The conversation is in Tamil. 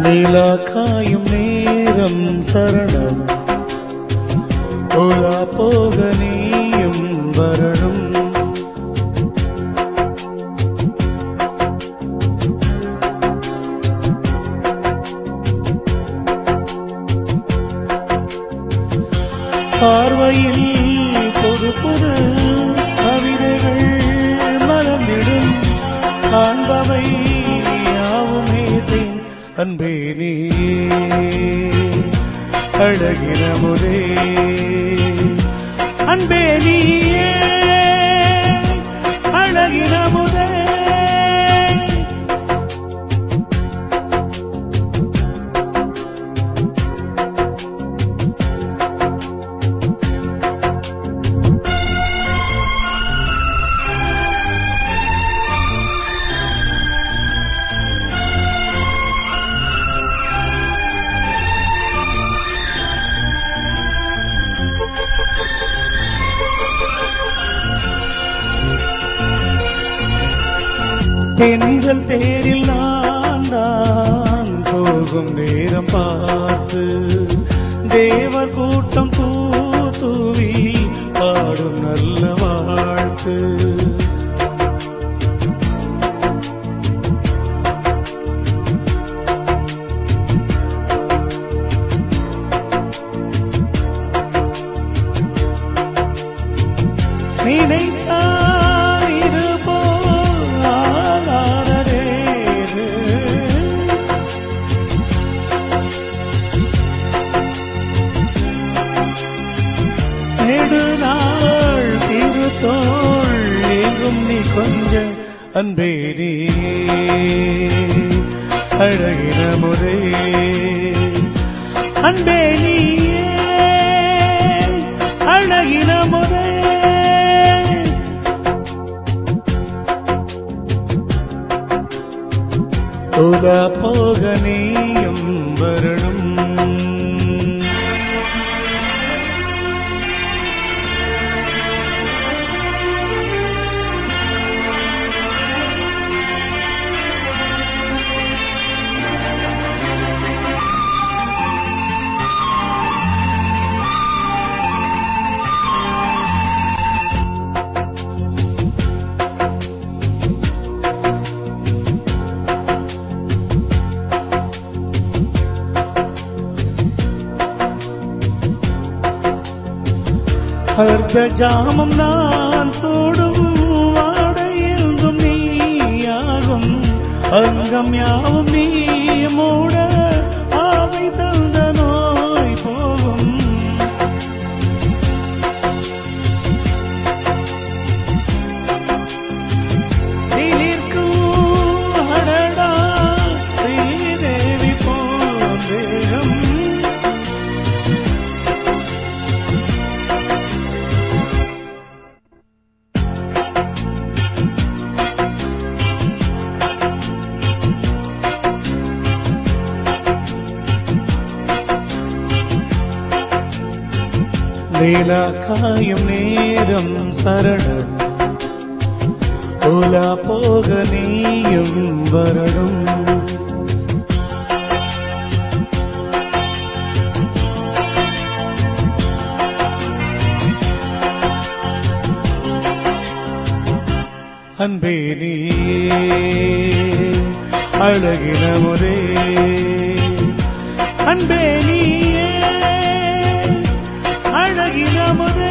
நிலா காயும் நேரம் சரணம் உலா போக நீயும் வரணும் பார்வையில் புது புது கவிதைகள் மலர்ந்திடும் காண்பவை யாவுமே தேன் அன்பே நீ அழகின முதே அன்பே நீயே அழகின முதே தென்றல் தேரில் நான் தான் போகும் நேரம் பார்த்து தேவர் கூட்டம் பூத்துவி பாடும் நல்ல வாழ்த்து நினைத்தால் இது போகாதே நெடுநாள் திருத்தோள் எங்கும் நீ கொஞ்ச அன்பே நீ அழகின முறை அன்பே நீயே அழகின முறை உலா போக நீயும் வரணும் அர்த்த ஜாமம் நான் சூடும் வாடை என்றும் நீயாகும் அங்கம் யாவும் நீ மூட ஆவை தந்த நோய் போகும் சிலிர்க்கும் அடடா ஸ்ரீதேவி போந்தேகம் நீலா காயும் நேரம் சரணம் உலா போக நீயும் வரணும் அன்பே நீ அழகின முறை அன்பே நீயே அழகின முறை